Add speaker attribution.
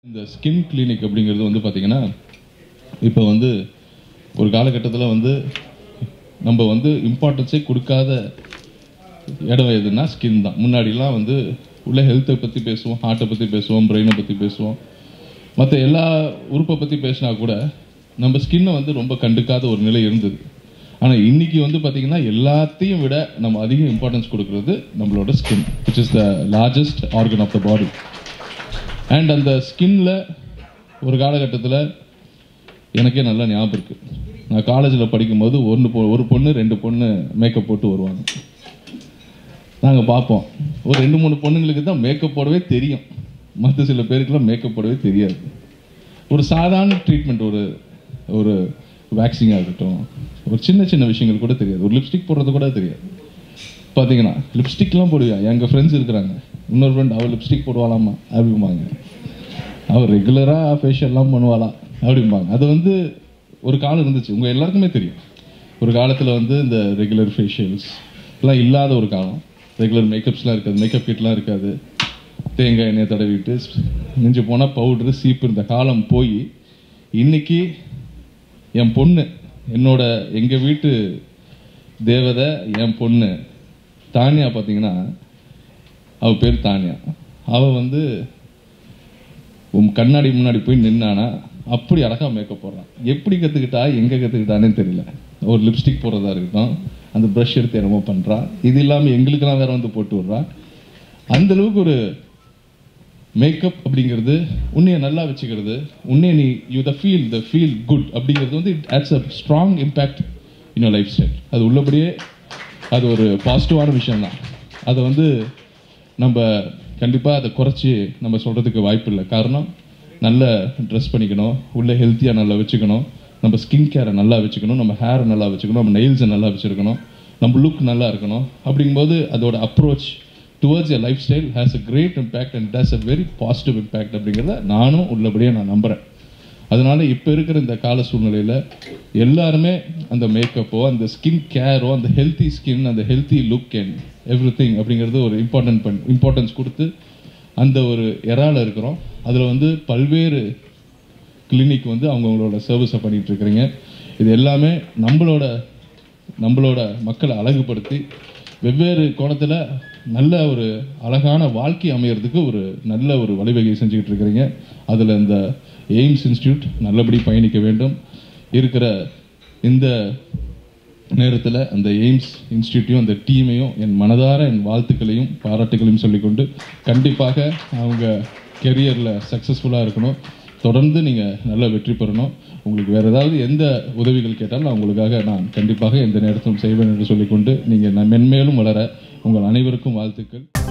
Speaker 1: இந்த skin clinic அப்படிங்கிறது வந்து பார்த்தீங்கன்னா இப்போ வந்து ஒரு காலகட்டத்தில் வந்து நம்ம வந்து இம்பார்ட்டன்ஸே கொடுக்காத இடம் எதுனா ஸ்கின் தான் முன்னாடிலாம் வந்து உள்ள ஹெல்த்தை பற்றி பேசுவோம் ஹார்ட்டை பற்றி பேசுவோம் பிரெயினை பற்றி பேசுவோம் மற்ற எல்லா உறுப்பை பற்றி பேசினா கூட நம்ம ஸ்கின்னை வந்து ரொம்ப கண்டுக்காத ஒரு நிலை இருந்தது ஆனால் இன்னைக்கு வந்து பார்த்தீங்கன்னா எல்லாத்தையும் விட நம்ம அதிக இம்பார்ட்டன்ஸ் கொடுக்கறது நம்மளோட skin which is the largest organ of the body and அந்த ஸ்கின்ல ஒரு காலகட்டத்தில் எனக்கே நல்லா ஞாபகம் இருக்கு நான் காலேஜில் படிக்கும்போது ஒன்று பொ ஒரு பொண்ணு ரெண்டு பொண்ணு மேக்கப் போட்டு வருவாங்க நாங்கள் பார்ப்போம் ஒரு ரெண்டு மூணு பொண்ணுங்களுக்கு தான் மேக்கப் போடவே தெரியும் மற்ற சில பேருக்குலாம் மேக்கப் போடவே தெரியாது ஒரு சாதாரண ட்ரீட்மெண்ட் ஒரு ஒரு வேக்சிங்காக இருக்கட்டும் ஒரு சின்ன சின்ன விஷயங்கள் கூட தெரியாது ஒரு லிப்ஸ்டிக் போடுறது கூட தெரியாது பார்த்தீங்கன்னா லிப்ஸ்டிக்லாம் போடுவியா எங்கள் ஃப்ரெண்ட்ஸ் இருக்கிறாங்க இன்னொரு ஃப்ரெண்ட் அவள் லிப்ஸ்டிக் போடுவாளாமா அப்படிம்பாங்க அவள் ரெகுலராக ஃபேஷியல்லாம் பண்ணுவாளா அப்படிம்பாங்க அது வந்து ஒரு காலம் இருந்துச்சு உங்கள் எல்லாருக்குமே தெரியும் ஒரு காலத்தில் வந்து இந்த ரெகுலர் ஃபேஷியல்ஸ் எல்லாம் இல்லாத ஒரு காலம் ரெகுலர் மேக்கப்ஸ்லாம் இருக்காது மேக்கப் கிட்லாம் இருக்காது தேங்காய் எண்ணெயை தடவிட்டு மிஞ்சி போனால் பவுட்ரு சீப்பு இந்த காலம் போய் இன்னைக்கு என் பொண்ணு என்னோட எங்கள் வீட்டு தேவதை என் பொண்ணு தானியா பார்த்தீங்கன்னா அவ பேர் தானியா அவ வந்து உன் கண்ணாடி முன்னாடி போய் நின்னானா அப்படி அழகா மேக்கப் போடுறான் எப்படி கத்துக்கிட்டா எங்க கத்துக்கிட்டானே தெரியல ஒரு லிப்ஸ்டிக் போடுறதா இருக்கட்டும் அந்த ப்ரஷ் எடுத்து என்னமோ பண்றா இது இல்லாம எங்களுக்கெல்லாம் வேற வந்து போட்டு விடுறா அந்த அளவுக்கு ஒரு மேக்கப் அப்படிங்கிறது உன்னைய நல்லா வச்சுக்கிறது உன்னைய நீ you the feel the feel good அப்படிங்கிறது வந்து it adds a strong impact in lifestyle அது உள்ளபடியே அது ஒரு பாசிட்டிவான விஷயம் தான் அதை வந்து நம்ம கண்டிப்பாக அதை குறைச்சி நம்ம சொல்கிறதுக்கு வாய்ப்பு இல்லை காரணம் நல்ல ட்ரெஸ் பண்ணிக்கணும் உள்ள ஹெல்த்தியாக நல்லா வச்சுக்கணும் நம்ம ஸ்கின் கேரை நல்லா வச்சுக்கணும் நம்ம ஹேரை நல்லா வச்சுக்கணும் நம்ம நெயில்ஸை நல்லா வச்சுருக்கணும் நம்ம லுக் நல்லா இருக்கணும் அப்படிங்கும்போது அதோட approach towards a lifestyle has a great impact and does a very positive impact அப்படிங்கிறத நானும் உள்ளபடியே நான் நம்புகிறேன் அதனால இப்போ இருக்கிற இந்த கால சூழ்நிலையில் எல்லாருமே அந்த மேக்கப்போ அந்த ஸ்கின் கேரோ அந்த ஹெல்த்தி ஸ்கின் அந்த healthy look and everything அப்படிங்கிறது ஒரு இம்பார்ட்டன்ட் பண் இம்பார்ட்டன்ஸ் கொடுத்து அந்த ஒரு எறால இருக்கிறோம் அதில் வந்து பல்வேறு கிளினிக் வந்து அவங்கவுங்களோட சர்வீஸை பண்ணிட்டு இருக்கிறீங்க இது எல்லாமே நம்மளோட நம்மளோட மக்களை அழகுபடுத்தி வெவ்வேறு கோணத்தில் நல்ல ஒரு அழகான வாழ்க்கை அமையறதுக்கு ஒரு நல்ல ஒரு வழிவகை செஞ்சுக்கிட்டு இருக்கிறீங்க அதில் இந்த எய்ம்ஸ் இன்ஸ்டியூட் நல்லபடி பயணிக்க வேண்டும் இருக்கிற இந்த நேரத்தில் அந்த எய்ம்ஸ் இன்ஸ்டியூட்டையும் அந்த டீமையும் என் மனதார என் வாழ்த்துக்களையும் பாராட்டுகளையும் சொல்லிக்கொண்டு கண்டிப்பாக அவங்க கெரியரில் சக்ஸஸ்ஃபுல்லாக இருக்கணும் தொடர்ந்து நீங்கள் நல்லா வெற்றி பெறணும் உங்களுக்கு வேறு ஏதாவது எந்த உதவிகள் கேட்டாலும் நான் உங்களுக்காக நான் கண்டிப்பாக எந்த நேரத்திலும் செய்வேன் என்று சொல்லிக்கொண்டு நீங்கள் மென்மேலும் வளர உங்கள் அனைவருக்கும் வாழ்த்துக்கள்